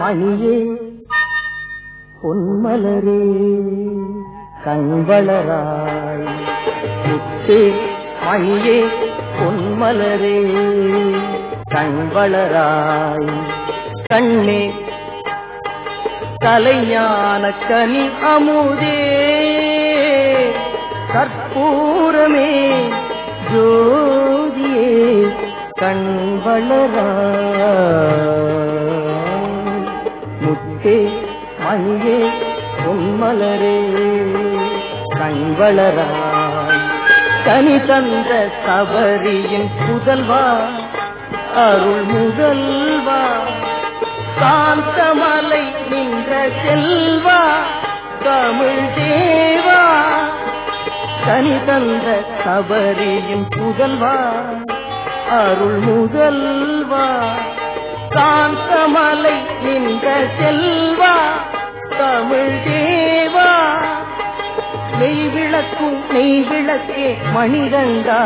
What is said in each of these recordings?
மணியே பொன்மலரே கண்வளராய் முத்தே மணியே பொன்மலரே கண்வளராய் கண்ணே கலைஞான கனி அமுதே கற்பூரமே ஜோதியே கண்வளராய் முத்தே மணியே பொன்மலரே கண்வளராய் கனி தந்த சபரியின் புதல்வா அருள் முதல்வா காந்தமலை நின்ற செல்வா தமிழ் தேவா கனி தந்த சபரியின் புதல்வா அருள் முதல்வா காந்தமலை நின்ற செல்வா தமிழ் தேவா நெய் விளக்கும் நெய் விளக்கே மணிகண்டா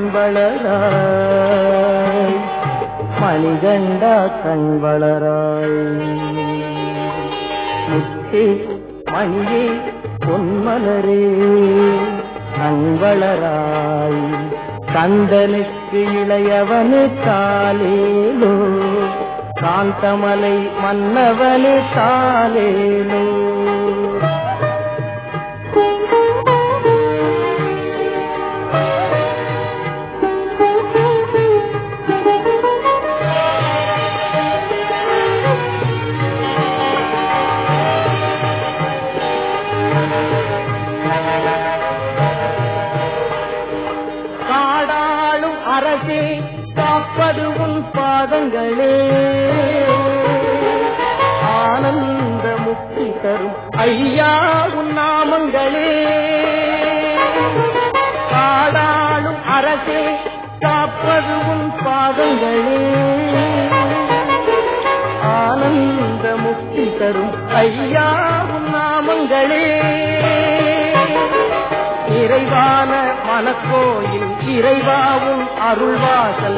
கண்வளராய் மணிகண்டா கண்வளராய் முத்தே மணியே பொன்மலரே கண்வளராய் கந்தனுக்கு இளையவனு காலேலோ காந்தமலை மன்னவனு காலேலோ காடாளும் அரசே காப்பது உன் பாதங்களே ஆனந்த முக்தி தரும் ஐயா உன் நாமங்களே காடாளும் அரசே காப்பது உன் பாதங்களே ஆனந்த முக்தி தரும் ஐயா உன் நாமங்களே இறைவான மனக்கோயில் இறைவாவும் அருள்வாசல்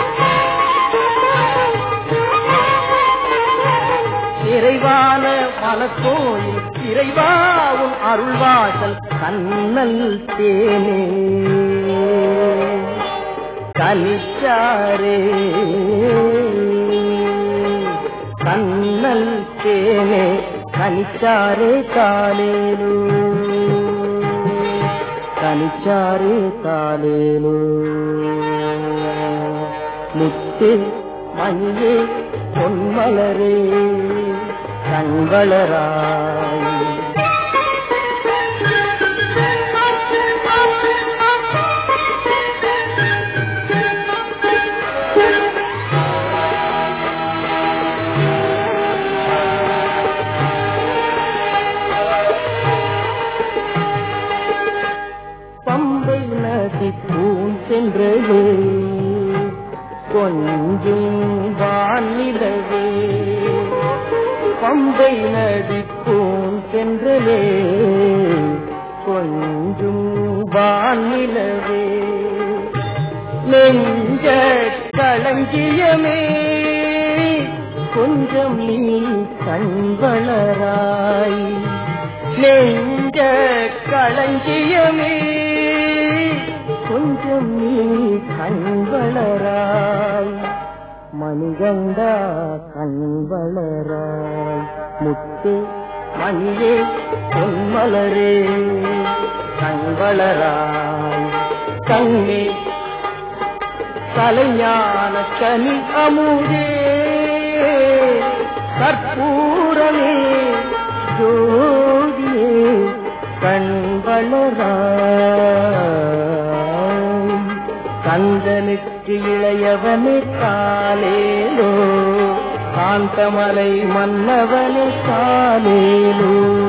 இறைவான மனக்கோயில் இறைவாவும் அருள்வாசல் கண்ணல் தேனே கலிச்சாரே கண்ணல் தேனே கனிச்சாரே காலேலு கனிச்சாரே காலேலு முத்து மணியே பொன்மலரே கண்வளராய் பம்பை நதி பூஞ்சென்றவே கொஞ்சம் வானிலவே பம்பை நதி பூஞ்சென்றவே கொஞ்சம் வானிலவே நெஞ்ச களஞ்சியமே கொஞ்சம் நீ கண்வளராய் நெஞ்ச களஞ்சியமே கொஞ்சம் நீ கண்வளராய் மணிகண்டா கண்வளராய் முத்து மணியே பொன்மலரே கண்வளராய் கண்ணே கலைஞான கனி அமுதே கற்பூரமே ஜோதியே கண்வளராய் கந்தனுக்கு இளையவனு காலேலோ காந்தமலை மன்னவனு காலேலோ